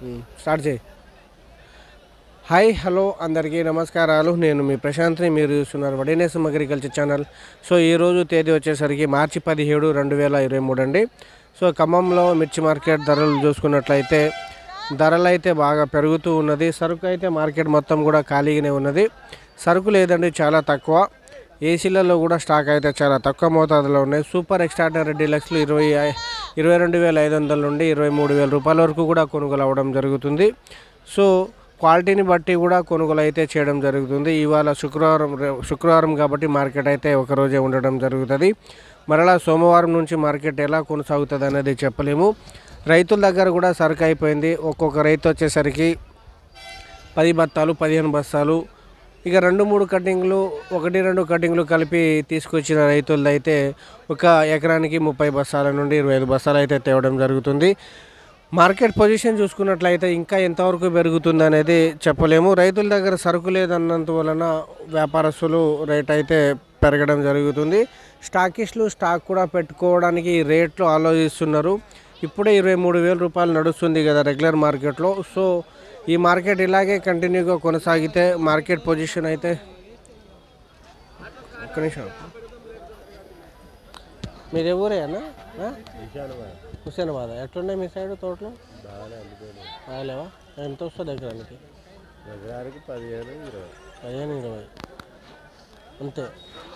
ఉమ్, start చేయి hi hello అందరికీ నమస్కారాలు నేను మీ ప్రశాంత్ని మీరు చూస్తున్నారు వడినేసం అగ్రికల్చర్ ఛానల్ సో ఈరోజు తేదీ వచ్చేసరికి మార్చి పదిహేడు రెండు వేల ఇరవై మూడు అండి సో ఖమ్మంలో మిర్చి మార్కెట్ ధరలు చూసుకున్నట్లయితే ధరలు అయితే బాగా పెరుగుతూ ఉన్నది సరుకు అయితే మార్కెట్ మొత్తం కూడా ఖాళీగానే ఉన్నది సరుకు లేదండి చాలా తక్కువ ఏసీలలో కూడా స్టాక్ అయితే చాలా తక్కువ మోతాదులో ఉన్నాయి సూపర్ ఎక్స్ట్రాడనరీ డీలక్స్లు ఇరవై ఐ- ఇరవై రెండు వేల ఐదు వందల నుండి ఇరవై మూడు వేల రూపాయల వరకు కూడా కొనుగోలు అవ్వడం జరుగుతుంది సో క్వాలిటీని బట్టి కూడా కొనుగోలు అయితే చేయడం జరుగుతుంది ఇవాళ శుక్రవారం రే- శుక్రవారం కాబట్టి మార్కెట్ అయితే ఒక రోజే ఉండడం జరుగుతుంది మరలా సోమవారం నుంచి మార్కెట్ ఎలా కొనసాగుతుంది అనేది చెప్పలేము రైతుల దగ్గర కూడా సరుకు అయిపోయింది ఒక్కొక్క రైతు వచ్చేసరికి పది బత్తాలు పదిహేను బస్తాలు ఇక రెండు మూడు కటింగ్లు ఒకటి రెండు కటింగ్లు కలిపి తీసుకొచ్చిన రైతులది అయితే ఒక ఎకరానికి ముప్పై బస్తాల నుండి ఇరవై ఐదు బస్తాలు అయితే తేవడం జరుగుతుంది మార్కెట్ పొజిషన్ చూసుకున్నట్లయితే ఇంకా ఎంతవరకు పెరుగుతుంది అనేది చెప్పలేము రైతుల దగ్గర సరుకు లేదన్నంత వలన వ్యాపారస్తులు రేట్ అయితే పెరగడం జరుగుతుంది స్టాకిస్టులు స్టాక్ కూడా పెట్టుకోవడానికి రేట్లు ఆలోచిస్తున్నారు ఇప్పుడే ఇరవై మూడు వేల రూపాయలు నడుస్తుంది కదా రెగ్యులర్ మార్కెట్లో సో ఈ మార్కెట్ ఇలాగే కంటిన్యూగా కొనసాగితే మార్కెట్ పొజిషన్ అయితే ఒక్క నిమిషం మీది ఎవరే అన్న ఆ? హుసేనాబాద్ ఎట్లున్నాయి మీ సైడ్ తోటలు బాగాలేవా ఎంత వస్తుంది ఎకరానికి ఎకరానికి పదిహేను ఇరవై పదిహేను ఇరవై అంతే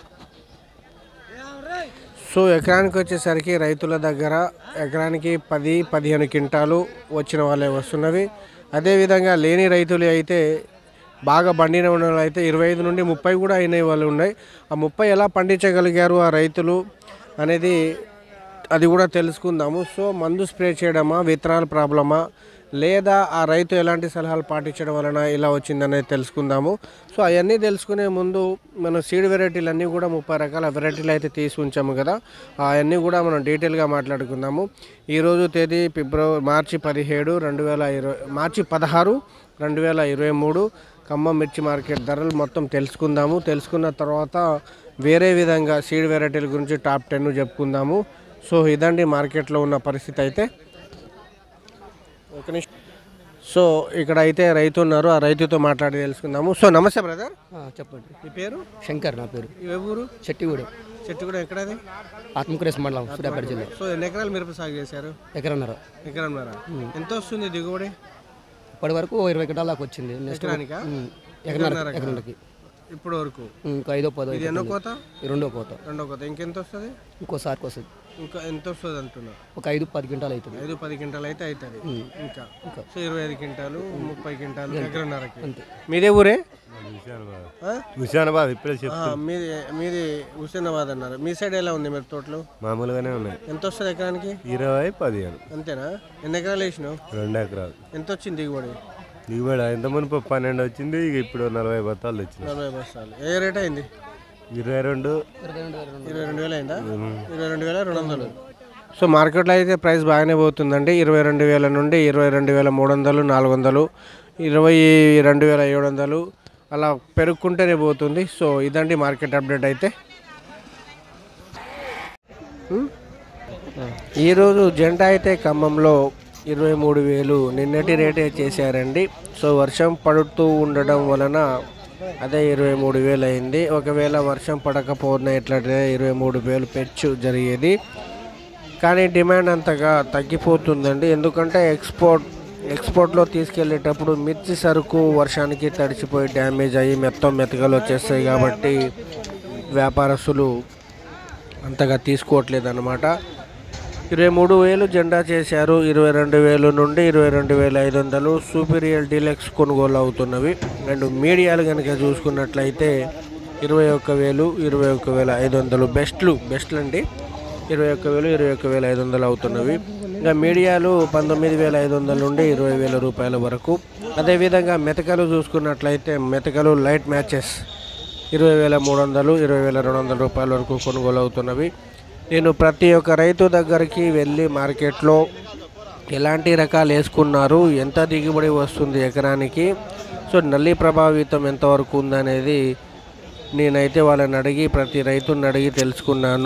సో ఎకరానికి వచ్చేసరికి రైతుల దగ్గర ఎకరానికి పది పదిహేను క్వింటాలు వచ్చిన వాళ్ళే వస్తున్నవి అదేవిధంగా లేని రైతులు అయితే బాగా పండిన వాళ్ళు అయితే ఇరవై ఐదు నుండి ముప్పై కూడా అయిన వాళ్ళు ఉన్నాయి ఆ ముప్పై ఎలా పండించగలిగారు ఆ రైతులు అనేది అది కూడా తెలుసుకుందాము సో మందు స్ప్రే చేయడమా విత్తనాల ప్రాబ్లమా లేదా ఆ రైతు ఎలాంటి సలహాలు పాటించడం వలన ఇలా వచ్చిందనేది తెలుసుకుందాము సో అవన్నీ తెలుసుకునే ముందు మన సీడ్ వెరైటీలు అన్నీ కూడా ముప్పై రకాల వెరైటీలు అయితే తీసి ఉంచాము కదా అవన్నీ కూడా మనం డీటెయిల్గా మాట్లాడుకుందాము ఈరోజు తేదీ ఫిబ్రవరి మార్చి పదిహేడు రెండు వేల ఇరవై మార్చి పదహారు రెండు వేల ఇరవై మూడు ఖమ్మం మిర్చి మార్కెట్ ధరలు మొత్తం తెలుసుకుందాము తెలుసుకున్న తర్వాత వేరే విధంగా సీడ్ వెరైటీల గురించి టాప్ టెన్ చెప్పుకుందాము సో ఇదండి మార్కెట్లో ఉన్న పరిస్థితి అయితే ఒక నిమిషం సో ఇక్కడ అయితే రైతు ఉన్నారు ఆ రైతుతో మాట్లాడి తెలుసుకుందాము సో నమస్తే బ్రదర్ ఆ, చెప్పండి మీ పేరు శంకర్ నా పేరు ఏ ఊరు చెట్టిగూడెం చెట్టు కూడా ఎక్కడది ఆత్మకురేస్ మండలం సూర్యాపేట జిల్లా సో ఎన్ని ఎకరాలు మిరప సాగు చేశారు ఎకరన్నర ఎకరంన్నర ఎంత వస్తుంది దిగుబడి ఇప్పటి వరకు ఓ ఇరవై గంటల దాకా వచ్చింది నెక్స్ట్ ఎకరానికా ఉమ్, ఎకరన్నర ఎకరన్నరకి ఇప్పటి వరకు ఉమ్, ఇంకా ఐదో పదో ఇది ఎన్నో కోత ఈ రెండో కోత రెండో కోత ఇంకెంత వస్తుంది ఇంకోసారికి వస్తుంది ఇంకా ఎంత వస్తుంది అంటున్నా ఒక ఐదు పది గంటలు అవుతుంది ఐదు పది క్వింటాలు అయితే అవుతుంది ఇంకా ఇంకా. సో ఇరవై ఐదు క్వింటాలు ముప్పై క్వింటాలు ఎకరన్నరకి అంతే మీదే ఊరే హుషానాబాద్ ఆ? హుషానాబాద్ ఇప్పుడే చెప్పు ఆ, మీది మీది హుసేనాబాద్ అన్నారు మీ సైడ్ ఎలా ఉంది మీరు తోటలు మామూలుగానే ఉన్నాయి ఎంత వస్తుంది ఎకరానికి ఇరవై పదిహేను అంతేనా ఎన్ని ఎకరాలు వేసినావు రెండు ఎకరాలు ఎంత వచ్చింది దిగుబడి దిగుబడి ఇంత మునుపు పన్నెండు వచ్చింది ఇక ఇప్పుడు నలభై బత్తాలు వచ్చినాయి నలభై బస్తాలు ఏ రేట్ అయింది ఇరవై రెండు ఇరవై రెండు వేల రెండు ఇరవై రెండు వేలు అయిందా ఇరవై రెండు వేల రెండు వందలు సో మార్కెట్లో అయితే ప్రైస్ బాగానే పోతుందండి ఇరవై రెండు వేల నుండి ఇరవై రెండు వేల మూడు వందలు నాలుగు వందలు ఇరవై రెండు వేల ఏడు వందలు అలా పెరుగుకుంటేనే పోతుంది సో ఇదండి మార్కెట్ అప్డేట్ అయితే ఉమ్. ఈరోజు జెండా అయితే ఖమ్మంలో ఇరవై మూడు వేలు నిన్నటి రేటే చేశారండి సో వర్షం పడుతూ ఉండడం వలన అదే ఇరవై మూడు వేలు అయింది ఒకవేళ వర్షం పడకపోయినట్లయితే ఇరవై మూడు వేలు పెచ్చు జరిగేది కానీ డిమాండ్ అంతగా తగ్గిపోతుందండి ఎందుకంటే ఎక్స్పోర్ట్ ఎక్స్పోర్ట్లో తీసుకెళ్ళేటప్పుడు మిర్చి సరుకు వర్షానికి తడిచిపోయి డ్యామేజ్ అయ్యి మెత్తం మెతకలు వచ్చేస్తాయి కాబట్టి వ్యాపారస్తులు అంతగా తీసుకోవట్లేదు అనమాట ఇరవై మూడు వేలు జెండా చేశారు ఇరవై రెండు వేలు నుండి ఇరవై రెండు వేల ఐదు వందలు సూపీరియల్ డీలక్స్ కొనుగోలు అవుతున్నవి అండ్ మీడియాలు కనుక చూసుకున్నట్లయితే ఇరవై ఒక్క వేలు ఇరవై ఒక్క వేల ఐదు వందలు బెస్ట్లు బెస్ట్లు అండి ఇరవై ఒక్క వేలు ఇరవై ఒక్క వేల ఐదు వందలు అవుతున్నవి ఇంకా మీడియాలు పంతొమ్మిది వేల ఐదు వందల నుండి ఇరవై వేల రూపాయల వరకు అదేవిధంగా మెతకలు చూసుకున్నట్లయితే మెతకలు లైట్ మ్యాచెస్ ఇరవై వేల మూడు వందలు ఇరవై వేల రెండు వందల రూపాయల వరకు కొనుగోలు అవుతున్నవి నేను ప్రతి ఒక్క రైతు దగ్గరికి వెళ్ళి మార్కెట్లో ఎలాంటి రకాలు వేసుకున్నారు ఎంత దిగుబడి వస్తుంది ఎకరానికి సో నల్లి ప్రభావితం ఎంతవరకు ఉందనేది నేనైతే వాళ్ళని అడిగి ప్రతి రైతుని అడిగి తెలుసుకున్నాను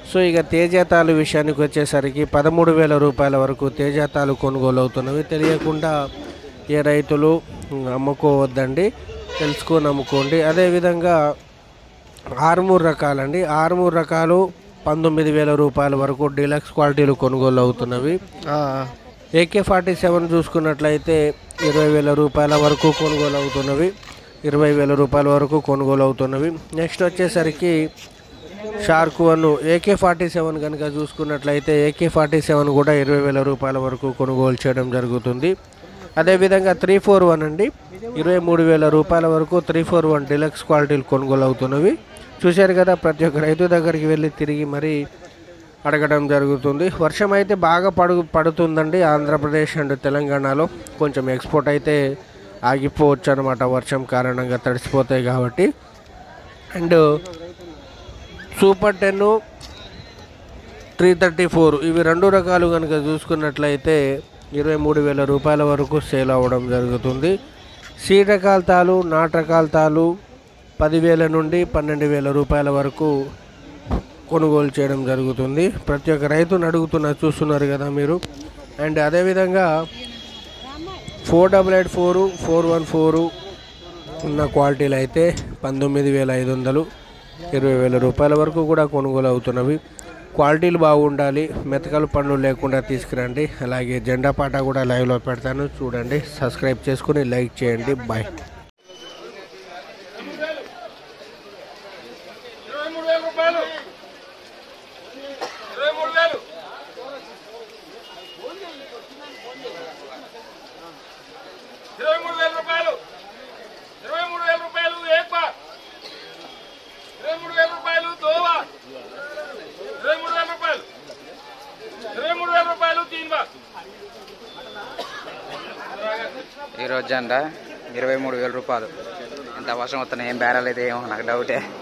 సో ఇక తేజాతాలు విషయానికి వచ్చేసరికి పదమూడు వేల రూపాయల వరకు తేజాతాలు కొనుగోలు అవుతున్నవి తెలియకుండా ఏ రైతులు అమ్ముకోవద్దండి తెలుసుకొని అమ్ముకోండి అదేవిధంగా ఆరుమూరు రకాలండి ఆరుమూరు రకాలు పంతొమ్మిది వేల రూపాయల వరకు డీలక్స్ క్వాలిటీలు కొనుగోలు అవుతున్నవి ఏకే ఫార్టీ సెవెన్ చూసుకున్నట్లయితే ఇరవై వేల రూపాయల వరకు కొనుగోలు అవుతున్నవి ఇరవై వేల రూపాయల వరకు కొనుగోలు అవుతున్నవి నెక్స్ట్ వచ్చేసరికి shark one AK forty seven కనుక చూసుకున్నట్లయితే ఏకే ఫార్టీ సెవెన్ కూడా ఇరవై వేల రూపాయల వరకు కొనుగోలు చేయడం జరుగుతుంది అదేవిధంగా త్రీ ఫోర్ వన్ అండి ఇరవై మూడు వేల రూపాయల వరకు త్రీ ఫోర్ వన్ డిలక్స్ క్వాలిటీలు కొనుగోలు అవుతున్నవి చూశారు కదా ప్రతి ఒక్క రైతు దగ్గరికి వెళ్ళి తిరిగి మరీ అడగడం జరుగుతుంది వర్షం అయితే బాగా పడు పడుతుందండి ఆంధ్రప్రదేశ్ అండ్ తెలంగాణలో కొంచెం ఎక్స్పోర్ట్ అయితే ఆగిపోవచ్చు అనమాట వర్షం కారణంగా తడిసిపోతాయి కాబట్టి and super ten three thirty four ఇవి రెండు రకాలు కనుక చూసుకున్నట్లయితే ఇరవై మూడు వేల రూపాయల వరకు సేల్ అవ్వడం జరుగుతుంది సీడ్ రకాల తాలు నాటు రకాల తాలు పదివేల నుండి పన్నెండు వేల రూపాయల వరకు కొనుగోలు చేయడం జరుగుతుంది ప్రతి ఒక్క రైతును అడుగుతున్న చూస్తున్నారు కదా మీరు అండ్ అదేవిధంగా four double eight four four one four ఉన్న క్వాలిటీలు అయితే పంతొమ్మిది వేల ఐదు వందలు ఇరవై వేల రూపాయల వరకు కూడా కొనుగోలు అవుతున్నవి క్వాలిటీలు బాగుండాలి మెతకలు పనులు లేకుండా తీసుకురండి అలాగే జెండా పాట కూడా లైవ్లో పెడతాను చూడండి సబ్స్క్రైబ్ చేసుకుని లైక్ చేయండి బాయ్ ఇరవై మూడు వేల రూపాయలు ఇరవై మూడు వేలు ఇరవై మూడు వేల రూపాయలు ఇరవై మూడు వేల రూపాయలు ఏక్వా ఇరవై మూడు వేల రూపాయలు దోవా ఇరవై మూడు వేల రూపాయలు ఇరవై మూడు వేల రూపాయలు తీన్వా ఈరోజు జెండా ఇరవై మూడు వేల రూపాయలు ఎంత వర్షం వస్తున్నాయి ఏం బేరాలు అయితే ఏమో నాకు డౌటే